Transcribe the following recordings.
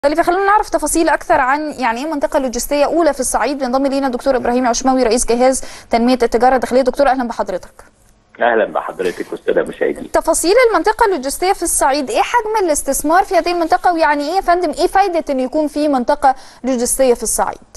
طيب خلونا نعرف تفاصيل اكثر عن يعني ايه منطقه لوجستيه اولى في الصعيد بينضم لينا الدكتور ابراهيم عشماوي رئيس جهاز تنميه التجاره الداخليه دكتور اهلا بحضرتك اهلا بحضرتك استاذه مشاهدين تفاصيل المنطقه اللوجستيه في الصعيد ايه حجم الاستثمار في هذه المنطقه ويعني ايه يا فندم ايه فايده ان يكون في منطقه لوجستيه في الصعيد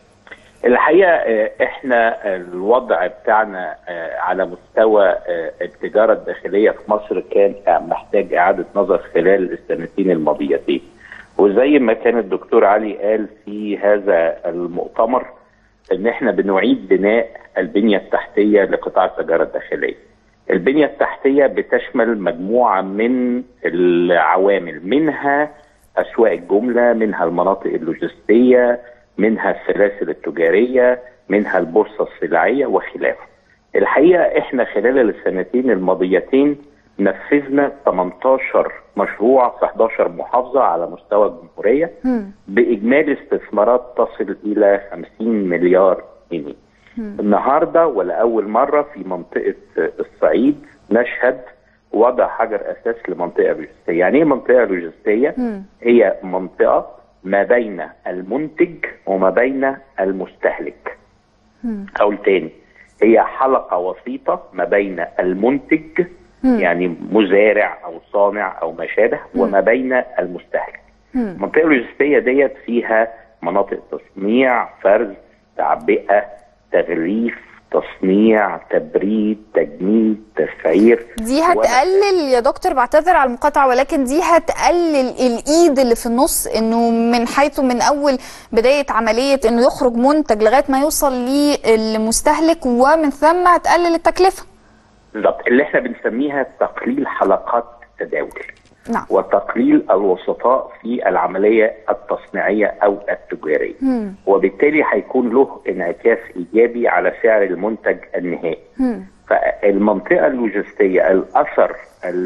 الحقيقه احنا الوضع بتاعنا على مستوى التجاره الداخليه في مصر كان محتاج اعاده نظر خلال السنتين الماضيتين وزي ما كان الدكتور علي قال في هذا المؤتمر ان احنا بنعيد بناء البنيه التحتيه لقطاع التجاره الداخليه. البنيه التحتيه بتشمل مجموعه من العوامل منها اسواق الجمله، منها المناطق اللوجستيه، منها السلاسل التجاريه، منها البورصه السلعيه وخلافه. الحقيقه احنا خلال السنتين الماضيتين نفذنا 18 مشروع في 11 محافظه على مستوى الجمهوريه باجمالي استثمارات تصل الى 50 مليار جنيه. النهارده ولاول مره في منطقه الصعيد نشهد وضع حجر اساس لمنطقه لوجستيه، يعني ايه منطقه لوجستيه؟ هي منطقه ما بين المنتج وما بين المستهلك. اقول تاني هي حلقه وسيطه ما بين المنتج يعني مزارع او صانع او ما شابه وما بين المستهلك. المنطقه اللوجستيه ديت فيها مناطق تصنيع، فرز، تعبئه، تغليف، تصنيع، تبريد، تجميد، تسعير دي هتقلل يا دكتور بعتذر على المقاطعه ولكن دي هتقلل الايد اللي في النص انه من حيث من اول بدايه عمليه انه يخرج منتج لغايه ما يوصل للمستهلك ومن ثم هتقلل التكلفه. بالظبط اللي احنا بنسميها تقليل حلقات التداول نعم. وتقليل الوسطاء في العمليه التصنيعيه او التجاريه مم. وبالتالي هيكون له انعكاس ايجابي على سعر المنتج النهائي مم. فالمنطقه اللوجستيه الاثر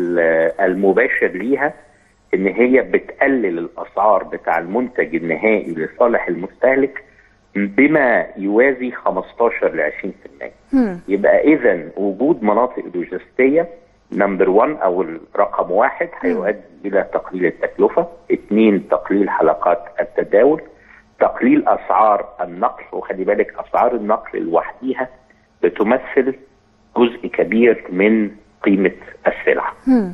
المباشر ليها ان هي بتقلل الاسعار بتاع المنتج النهائي لصالح المستهلك بما يوازي 15 ل 20% مم. يبقى اذا وجود مناطق لوجستيه نمبر 1 او الرقم واحد هيؤدي الى تقليل التكلفه، اثنين تقليل حلقات التداول، تقليل اسعار النقل وخلي بالك اسعار النقل لوحديها بتمثل جزء كبير من قيمه السلعه. مم.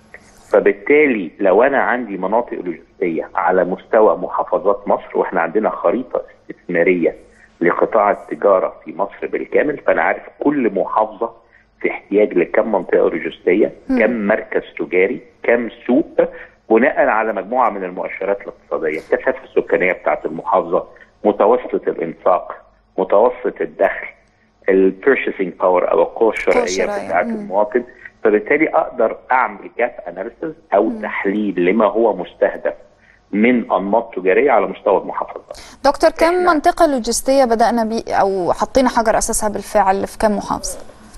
فبالتالي لو انا عندي مناطق لوجستيه على مستوى محافظات مصر واحنا عندنا خريطه استثماريه لقطاع التجاره في مصر بالكامل فانا عارف كل محافظه في احتياج لكم منطقه لوجستيه، كم مركز تجاري، كم سوق بناء على مجموعه من المؤشرات الاقتصاديه، الكثافه السكانيه بتاعت المحافظه، متوسط الانفاق، متوسط الدخل، البيرشيسنج باور او القوه الشرائيه بتاعت المواطن، فبالتالي اقدر اعمل جاب اناليسيس او مم. تحليل لما هو مستهدف من انماط تجاريه على مستوى المحافظات. دكتور كم منطقه لوجستيه بدانا بي او حطينا حجر اساسها بالفعل في كم محافظه؟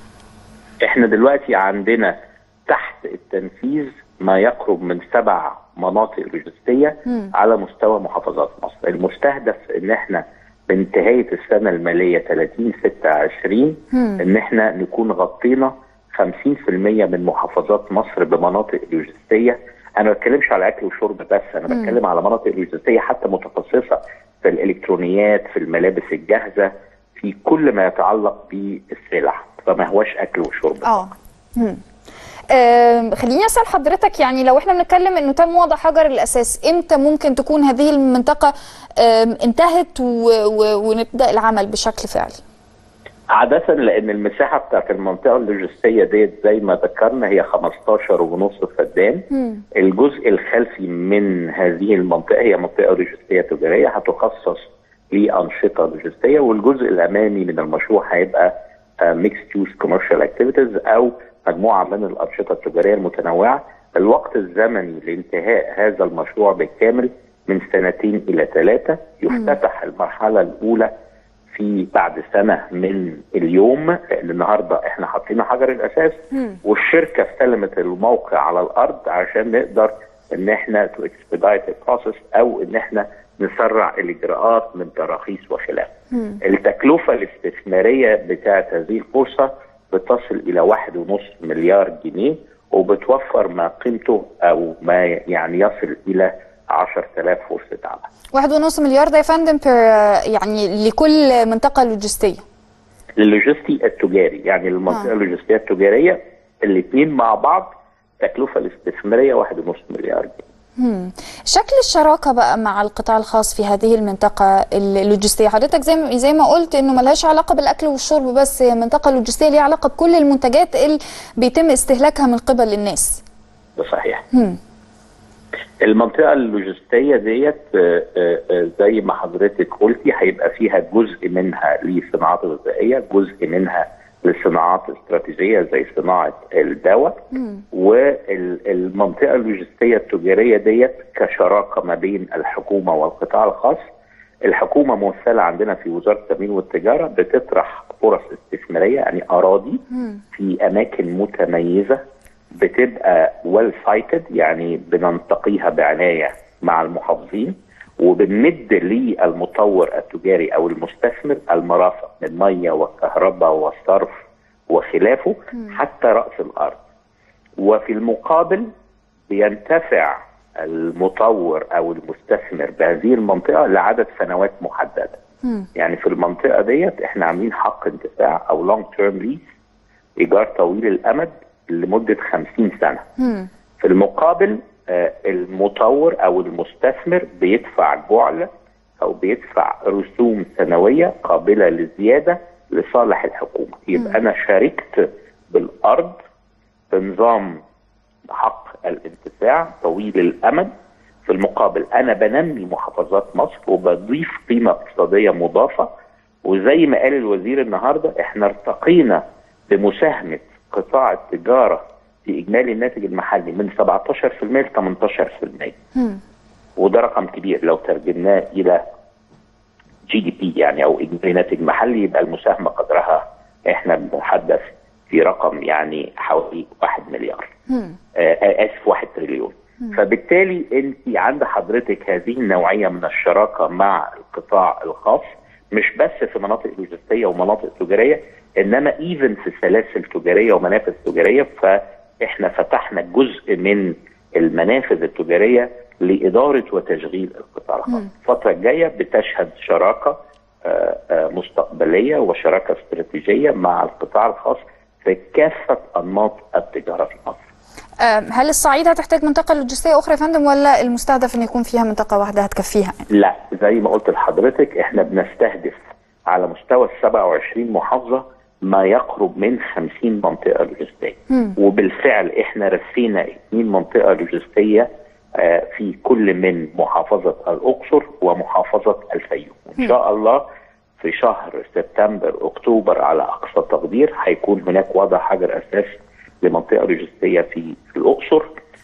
احنا دلوقتي عندنا تحت التنفيذ ما يقرب من سبع مناطق لوجستيه مم. على مستوى محافظات مصر، المستهدف ان احنا بانتهايه السنه الماليه 30 26 مم. ان احنا نكون غطينا 50% من محافظات مصر بمناطق لوجستيه انا ما بتكلمش على اكل وشرب بس انا مم. بتكلم على مناطق لوجستيه حتى متخصصه في الالكترونيات في الملابس الجاهزه في كل ما يتعلق بالسلع فما هوش اكل وشرب اه مم. آه خليني اسال حضرتك يعني لو احنا بنتكلم انه تم وضع حجر الاساس امتى ممكن تكون هذه المنطقه آه انتهت و... و... ونبدا العمل بشكل فعلي عادة لأن المساحة بتاعت المنطقة اللوجستية ديت زي ما ذكرنا هي 15 ونص فدان مم. الجزء الخلفي من هذه المنطقة هي منطقة لوجستية تجارية هتخصص لأنشطة لوجستية والجزء الأمامي من المشروع هيبقى ميكس يوز كوميرشال اكتيفيتيز أو مجموعة من الأنشطة التجارية المتنوعة الوقت الزمني لانتهاء هذا المشروع بالكامل من سنتين إلى ثلاثة يفتتح المرحلة الأولى في بعد سنه من اليوم لان النهارده احنا حاطين حجر الاساس مم. والشركه استلمت الموقع على الارض عشان نقدر ان احنا تو اكسبيدايت البروسيس او ان احنا نسرع الاجراءات من تراخيص وخلافه. مم. التكلفه الاستثماريه بتاعت هذه الفرصه بتصل الى واحد ونص مليار جنيه وبتوفر ما قيمته او ما يعني يصل الى 10000 فرصه عمل واحد ونص مليار ده يا فندم بير يعني لكل منطقه لوجستيه للوجستي التجاري يعني المنطقه آه. اللوجستيه التجاريه الاثنين مع بعض التكلفه الاستثماريه 1.5 مليار جنيه مم. شكل الشراكه بقى مع القطاع الخاص في هذه المنطقه اللوجستيه حضرتك زي ما زي ما قلت انه ملهاش علاقه بالاكل والشرب بس هي منطقه لوجستيه ليها علاقه بكل المنتجات اللي بيتم استهلاكها من قبل الناس ده صحيح مم. المنطقه اللوجستيه ديت آه، آه، آه، زي ما حضرتك قلتي هيبقى فيها جزء منها لصناعات غذائيه جزء منها لصناعات استراتيجيه زي صناعه الدواء والمنطقه اللوجستيه التجاريه ديت كشراكه ما بين الحكومه والقطاع الخاص الحكومه ممثله عندنا في وزاره التموين والتجاره بتطرح فرص استثماريه يعني اراضي في اماكن متميزه بتبقى ويل سايتد يعني بننتقيها بعنايه مع المحافظين وبنمد للمطور التجاري او المستثمر المرافق من ميه والكهرباء والصرف وخلافه حتى راس الارض وفي المقابل بينتفع المطور او المستثمر بهذه المنطقه لعدد سنوات محدده يعني في المنطقه ديت احنا عاملين حق انتفاع او لونج تيرم ليز ايجار طويل الامد لمده 50 سنه مم. في المقابل آه، المطور او المستثمر بيدفع جعل او بيدفع رسوم سنويه قابله للزياده لصالح الحكومه يبقى انا شاركت بالارض بنظام حق الانتفاع طويل الامد في المقابل انا بنمي محافظات مصر وبضيف قيمه اقتصاديه مضافه وزي ما قال الوزير النهارده احنا ارتقينا بمساهمه قطاع التجاره في اجمالي الناتج المحلي من 17% ل 18% مم. وده رقم كبير لو ترجمناه الى جي دي بي يعني او اجمالي ناتج محلي يبقى المساهمه قدرها احنا بنتحدث في رقم يعني حوالي 1 مليار مم. آه، اسف 1 تريليون فبالتالي انت عند حضرتك هذه النوعيه من الشراكه مع القطاع الخاص مش بس في مناطق لوجستيه ومناطق تجاريه انما ايفن في سلاسل تجاريه ومنافذ تجاريه فاحنا فتحنا جزء من المنافذ التجاريه لاداره وتشغيل القطاع الخاص. الفتره الجايه بتشهد شراكه آه، آه، مستقبليه وشراكه استراتيجيه مع القطاع الخاص في كافه انماط التجاره في مصر. آم، هل الصعيد هتحتاج منطقه لوجستيه اخرى يا فندم ولا المستهدف ان يكون فيها منطقه واحده هتكفيها لا زي ما قلت لحضرتك احنا بنستهدف على مستوى ال 27 محافظه ما يقرب من 50 منطقه لوجستيه وبالفعل احنا رسينا اثنين منطقه لوجستيه آه، في كل من محافظه الاقصر ومحافظه الفيوم ان شاء الله في شهر سبتمبر اكتوبر على اقصى تقدير هيكون هناك وضع حجر اساس لمنطقه لوجستيه في في الاقصر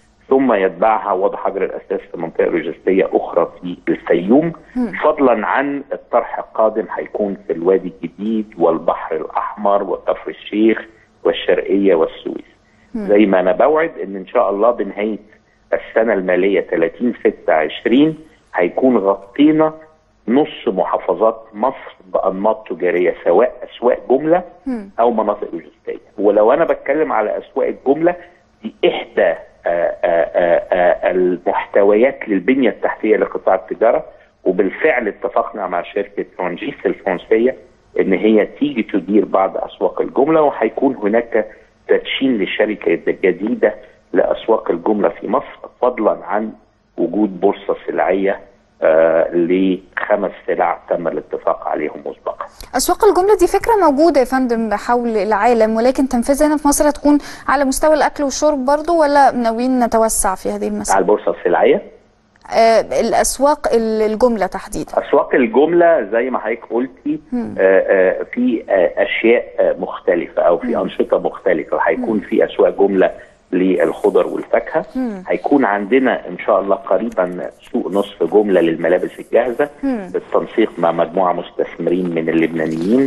ثم يتبعها وضع حجر الاساس في منطقه لوجستيه اخرى في الفيوم فضلا عن الطرح القادم هيكون في الوادي الجديد والبحر الاحمر وكفر الشيخ والشرقيه والسويس زي ما انا بوعد ان ان شاء الله بنهايه السنه الماليه 30 6 20 هيكون غطينا نص محافظات مصر بانماط تجاريه سواء اسواق جمله او مناطق لوجستيه ولو انا بتكلم على اسواق الجمله دي احدى آه، آه، آه، آه، المحتويات للبنيه التحتيه لقطاع التجاره وبالفعل اتفقنا مع شركه فرانجيس الفرنسيه ان هي تيجي تدير بعض اسواق الجمله وهيكون هناك تدشين لشركه جديده لاسواق الجمله في مصر فضلا عن وجود بورصه سلعيه آه لخمس سلع تم الاتفاق عليهم مسبقا. اسواق الجمله دي فكره موجوده يا فندم حول العالم ولكن تنفيذها هنا في مصر هتكون على مستوى الاكل والشرب برضو ولا ناويين نتوسع في هذه المساله على البورصه السلعيه آه الاسواق ال- الجمله تحديدا اسواق الجمله زي ما حضرتك قلتي آه آه في آه اشياء آه مختلفه او في انشطه مختلفه هيكون في اسواق جمله للخضر والفاكهه هيكون عندنا ان شاء الله قريبا سوق نصف جمله للملابس الجاهزه بالتنسيق مع مجموعه مستثمرين من اللبنانيين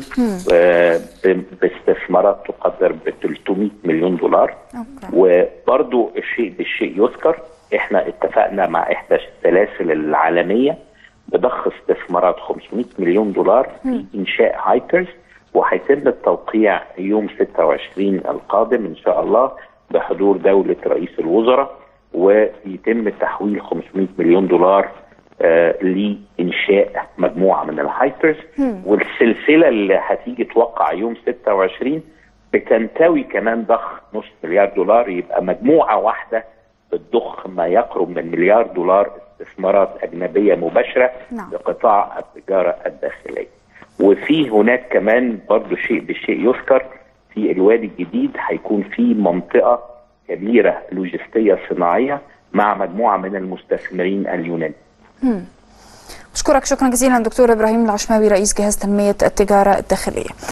آه ب- باستثمارات تقدر ب 300 مليون دولار أوكي. وبرضو الشيء بالشيء يذكر احنا اتفقنا مع احدى السلاسل العالميه بضخ استثمارات 500 مليون دولار في انشاء هايبرز وهيتم التوقيع يوم 26 القادم ان شاء الله بحضور دوله رئيس الوزراء ويتم تحويل 500 مليون دولار آه لانشاء مجموعه من الهايبرز والسلسله اللي هتيجي توقع يوم 26 بتنتوي كمان ضخ نص مليار دولار يبقى مجموعه واحده بتضخ ما يقرب من مليار دولار استثمارات اجنبيه مباشره نعم. لقطاع التجاره الداخليه. وفي هناك كمان برضو شيء بشيء يذكر في الوادي الجديد هيكون في منطقه كبيره لوجستيه صناعيه مع مجموعه من المستثمرين اليونان. بشكرك شكرا جزيلا دكتور ابراهيم العشماوي رئيس جهاز تنميه التجاره الداخليه